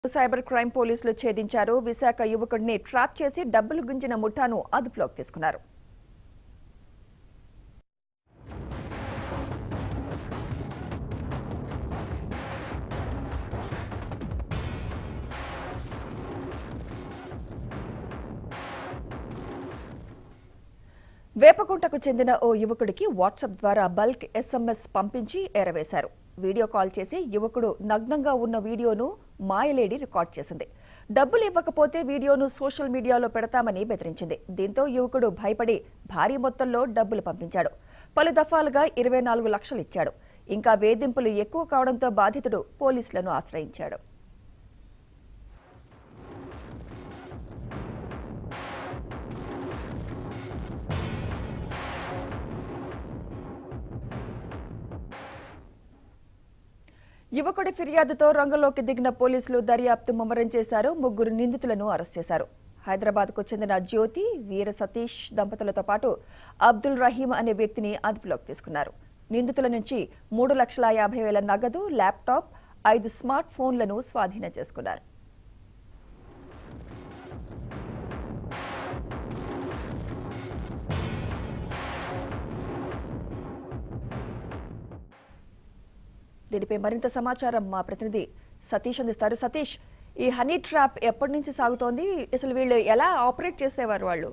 cyber crime పోలీసులు ఛేదించారు విశాఖ యువకుడిని trap చేసి డబ్బులు గుంజిన ముఠాను అదుపులోకి తీసుకున్నారు వేపకుంటకు చెందిన ఓ యువకుడికి వాట్సాప్ ద్వారా బల్క్ ఎస్ఎంఎస్ పంపించి ఎరవేశారు వీడియో కాల్ చేసి యువకుడు నగ్నంగా ఉన్న వీడియోను మాయలేడి రికార్డ్ చేసింది డబ్బులు ఇవ్వకపోతే వీడియోను సోషల్ మీడియాలో పెడతామని బెదిరించింది దీంతో యువకుడు భయపడి భారీ మొత్తంలో డబ్బులు పంపించాడు పలు దఫాలుగా ఇరవై నాలుగు లక్షలు ఇచ్చాడు ఇంకా వేధింపులు ఎక్కువ కావడంతో బాధితుడు పోలీసులను ఆశ్రయించాడు యువకుడి ఫిర్యాదుతో రంగంలోకి దిగిన పోలీసులు దర్యాప్తు ముమ్మరం చేశారు ముగ్గురు నిందితులను అరెస్ట్ చేశారు హైదరాబాద్కు చెందిన జ్యోతి వీర సతీష్ దంపతులతో పాటు అబ్దుల్ రహీం అనే వ్యక్తిని అదుపులోకి తీసుకున్నారు నిందితుల నుంచి మూడు లక్షల యాభై వేల నగదు ల్యాప్టాప్ ఐదు స్మార్ట్ ఫోన్లను స్వాధీనం చేసుకున్నారు దీనిపై మరింత సమాచారం మా ప్రతినిధి సతీష్ అందిస్తారు సతీష్ ఈ హనీ ట్రాప్ ఎప్పటి నుంచి సాగుతోంది అసలు వీళ్ళు ఎలా ఆపరేట్ చేసేవారు వాళ్ళు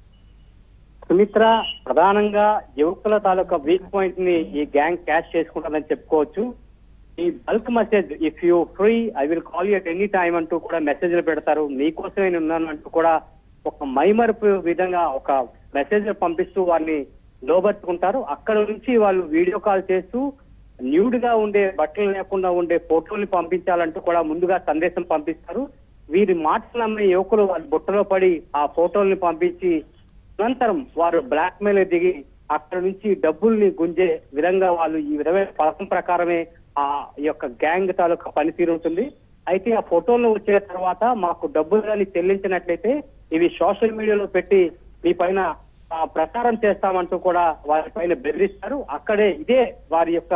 సుమిత్ర ప్రధానంగా యువకుల తాలూకా వీక్ పాయింట్ ని ఈ గ్యాంగ్ క్యాష్ చేసుకుంటుందని చెప్పుకోవచ్చు ఈ bulk message if you free I will call you at any time అంటూ కూడా మెసేజ్లు పెడతారు మీకోసమే నేను ఉన్నాను అంటూ కూడా ఒక మైమరుపు విధంగా ఒక మెసేజ్ పంపిస్తూ వారిని లోబట్టుకుంటారు అక్కడ నుంచి వాళ్ళు వీడియో కాల్ చేస్తూ న్యూడ్ గా ఉండే బట్టలు లేకుండా ఉండే ఫోటోల్ని పంపించాలంటూ కూడా ముందుగా సందేశం పంపిస్తారు వీరి మాటలు నమ్మే యువకులు వాళ్ళ బుట్టలో పడి ఆ ఫోటోల్ని పంపించి అనంతరం వారు బ్లాక్ మెయిల్ దిగి అక్కడ నుంచి డబ్బుల్ని గుంజే విధంగా వాళ్ళు ఈ విధమైన పథకం ప్రకారమే ఆ యొక్క గ్యాంగ్ తాలూకా పనితీరు ఉంటుంది అయితే ఆ ఫోటోలు వచ్చిన తర్వాత మాకు డబ్బులు కానీ చెల్లించినట్లయితే ఇవి సోషల్ మీడియాలో పెట్టి మీ పైన ఆ, ప్రచారం చేస్తామంటూ కూడా వారి పైన బెదిరిస్తారు అక్కడే ఇదే వారి యొక్క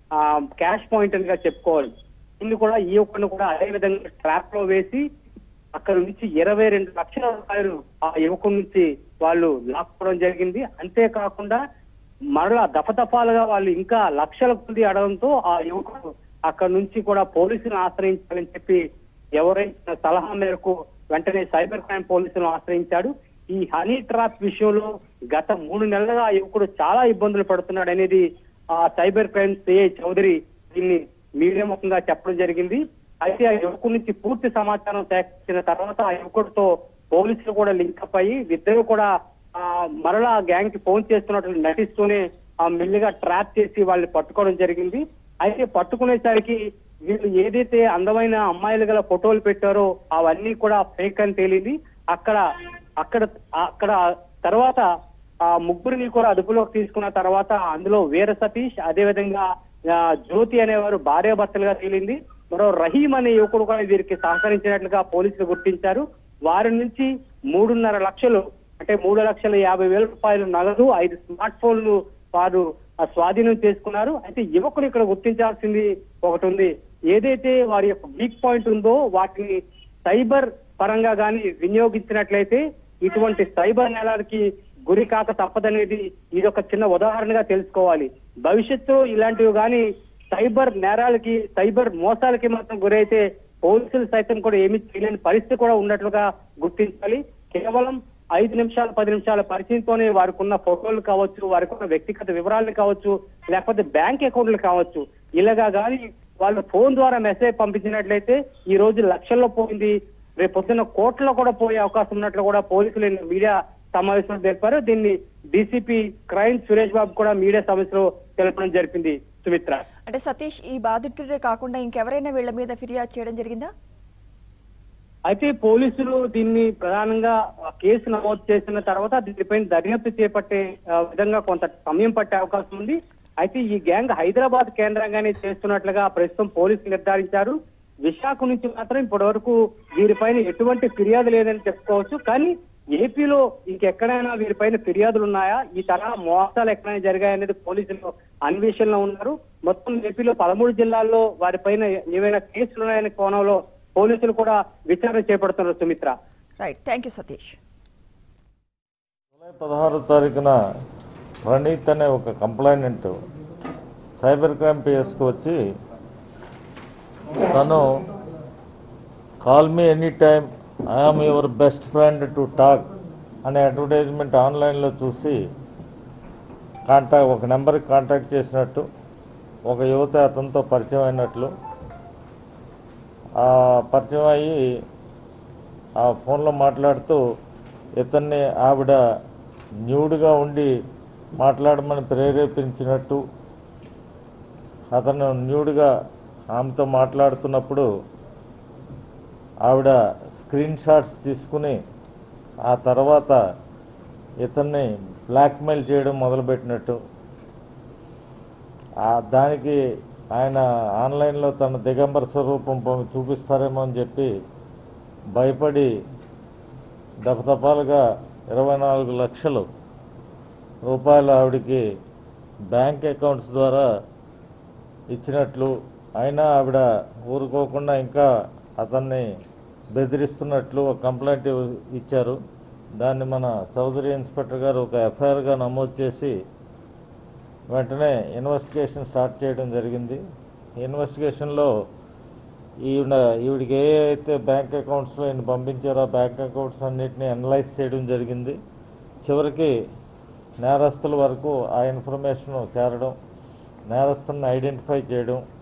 క్యాష్ పాయింట్ గా చెప్పుకోవాలి ఇన్ని కూడా ఈ ఒక్కరిని కూడా అదే విధంగా ట్రాప్ లో వేసి అక్కడ నుంచి ఇరవై రెండు లక్షల రూపాయలు ఆ యువకుడి నుంచి వాళ్ళు లాక్కోవడం జరిగింది అంతేకాకుండా మరలా దఫదఫాలుగా వాళ్ళు ఇంకా లక్షల కొద్ది అడగడంతో ఆ యువకుడు అక్కడ నుంచి కూడా పోలీసులను ఆశ్రయించాలని చెప్పి ఎవరైనా సలహా మేరకు వెంటనే సైబర్ క్రైమ్ పోలీసులను ఆశ్రయించాడు ఈ హనీ ట్రాప్ విషయంలో గత మూడు నెలలుగా ఆ యువకుడు చాలా ఇబ్బందులు పడుతున్నాడు అనేది ఆ సైబర్ క్రైమ్ సిఐ చౌదరి దీన్ని మీడియా ముఖంగా చెప్పడం జరిగింది అయితే ఆ యువకుడి నుంచి పూర్తి సమాచారం సేకరించిన తర్వాత ఆ యువకుడితో పోలీసులు కూడా లింకప్ అయ్యి ఇద్దరు కూడా ఆ మరలా గ్యాంగ్ కి ఫోన్ చేస్తున్నట్లు నటిస్తూనే ఆ మెల్లిగా ట్రాప్ చేసి వాళ్ళని పట్టుకోవడం జరిగింది అయితే పట్టుకునేసరికి వీళ్ళు ఏదైతే అందమైన అమ్మాయిలు గల ఫోటోలు పెట్టారో అవన్నీ కూడా ఫేక్ అని తేలింది అక్కడ అక్కడ అక్కడ తర్వాత ఆ ముగ్గురిని కూడా అదుపులోకి తీసుకున్న తర్వాత అందులో వీర సతీష్ అదేవిధంగా ఆ, జ్యోతి అనేవారు భార్యాభర్తలుగా తేలింది మరో రహీం అనే యువకుడు కూడా వీరికి సహకరించినట్లుగా పోలీసులు గుర్తించారు వారి నుంచి మూడున్నర లక్షలు అంటే మూడు లక్షల యాభై వేల రూపాయలు నగదు ఐదు స్మార్ట్ ఫోన్లు వారు ఆ, స్వాధీనం చేసుకున్నారు అయితే యువకులు ఇక్కడ గుర్తించాల్సింది ఒకటి ఉంది ఏదైతే వారి యొక్క వీక్ పాయింట్ ఉందో వాటిని సైబర్ పరంగా కానీ వినియోగించినట్లయితే ఇటువంటి సైబర్ నేరాలకి గురి కాక తప్పదనేది ఇది ఒక చిన్న ఉదాహరణగా తెలుసుకోవాలి భవిష్యత్తులో ఇలాంటివి కానీ సైబర్ నేరాలకి సైబర్ మోసాలకి మాత్రం గురైతే పోలీసులు సైతం కూడా ఏమీ చేయలేని పరిస్థితి కూడా ఉన్నట్లుగా గుర్తించాలి కేవలం ఐదు నిమిషాలు పది నిమిషాల పరిచయంతోనే వారికి ఉన్న ఫోటోలు కావచ్చు వారికి ఉన్న వ్యక్తిగత వివరాలు కావచ్చు లేకపోతే బ్యాంక్ అకౌంట్లు కావచ్చు ఇలాగా కానీ వాళ్ళు ఫోన్ ద్వారా మెసేజ్ పంపించినట్లయితే ఈ రోజు లక్షల్లో పోయింది రేపు పొద్దున్న కోట్లలో కూడా పోయే అవకాశం ఉన్నట్లు కూడా పోలీసులు నిన్న మీడియా సమావేశంలో తెలిపారు దీన్ని డీసీపీ క్రైమ్ సురేష్ బాబు కూడా మీడియా సమావేశంలో తెలపడం జరిపింది సుమిత్ర అంటే సతీష్ ఈ బాధితుడే కాకుండా ఇంకెవరైనా వీళ్ళ మీద ఫిర్యాదు చేయడం జరిగిందా అయితే పోలీసులు దీన్ని ప్రధానంగా ఆ, కేసు నమోదు చేసిన తర్వాత దీనిపైన దర్యాప్తు చేపట్టే ఆ, విధంగా కొంత సమయం పట్టే అవకాశం ఉంది అయితే ఈ గ్యాంగ్ హైదరాబాద్ కేంద్రంగానే చేస్తున్నట్లుగా ప్రస్తుతం పోలీసులు నిర్ధారించారు విశాఖ నుంచి మాత్రం ఇప్పటి వరకు వీరిపైన ఎటువంటి ఫిర్యాదు లేదని చెప్పుకోవచ్చు కానీ ఏపీలో ఇంకెక్కడైనా వీరిపైన ఫిర్యాదులు ఉన్నాయా ఈ తరహా మోసాలు ఎక్కడైనా జరిగాయనేది పోలీసులు అన్వేషణలో ఉన్నారు మొత్తం ఏపీలో పదమూడు జిల్లాల్లో వారిపైన ఏవైనా కేసులు ఉన్నాయనే కోణంలో పోలీసులు కూడా విచారణ చేపడుతున్నారు Sumitra right thank you Satish July పదహారో తారీఖున ప్రణీత్ అనే ఒక కంప్లైనెంట్ సైబర్ క్రైమ్ పిఎస్కి వచ్చి తను call me any time I am your best friend to talk అనే అడ్వర్టైజ్మెంట్ ఆన్లైన్లో చూసి కాంటాక్ట్ ఒక నెంబర్కి కాంటాక్ట్ చేసినట్టు ఒక యువత అతనితో పరిచయం అయినట్లు ఆ పరిచయం అయ్యి ఆ ఫోన్లో మాట్లాడుతూ ఇతన్ని ఆవిడ న్యూడ్గా ఉండి మాట్లాడమని ప్రేరేపించినట్టు అతను న్యూడ్గా ఆమెతో మాట్లాడుతున్నప్పుడు ఆవిడ స్క్రీన్ షాట్స్ తీసుకుని ఆ తర్వాత ఇతన్ని బ్లాక్మెయిల్ చేయడం మొదలుపెట్టినట్టు ఆ దానికి ఆయన ఆన్లైన్లో తన దిగంబర స్వరూపం ప- చూపిస్తారేమో అని చెప్పి భయపడి దపదపాలుగా ఇరవై నాలుగు లక్షలు రూపాయలు ఆవిడకి బ్యాంక్ అకౌంట్స్ ద్వారా ఇచ్చినట్లు అయినా ఆవిడ ఊరుకోకుండా ఇంకా అతన్ని బెదిరిస్తున్నట్లు ఒక కంప్లైంట్ ఇవ్- ఇచ్చారు దాన్ని మన చౌదరి ఇన్స్పెక్టర్ గారు ఒక ఎఫ్ఐఆర్గా నమోదు చేసి వెంటనే ఇన్వెస్టిగేషన్ స్టార్ట్ చేయడం జరిగింది ఈ ఇన్వెస్టిగేషన్లో ఈవిడ ఈవిడికి ఏ అయితే బ్యాంక్ అకౌంట్స్లో ఈయన పంపించారో ఆ బ్యాంక్ అకౌంట్స్ అన్నిటిని అనలైజ్ చేయడం జరిగింది చివరికి నేరస్తుల వరకు ఆ ఇన్ఫర్మేషన్ చేరడం నేరస్తులను ఐడెంటిఫై చేయడం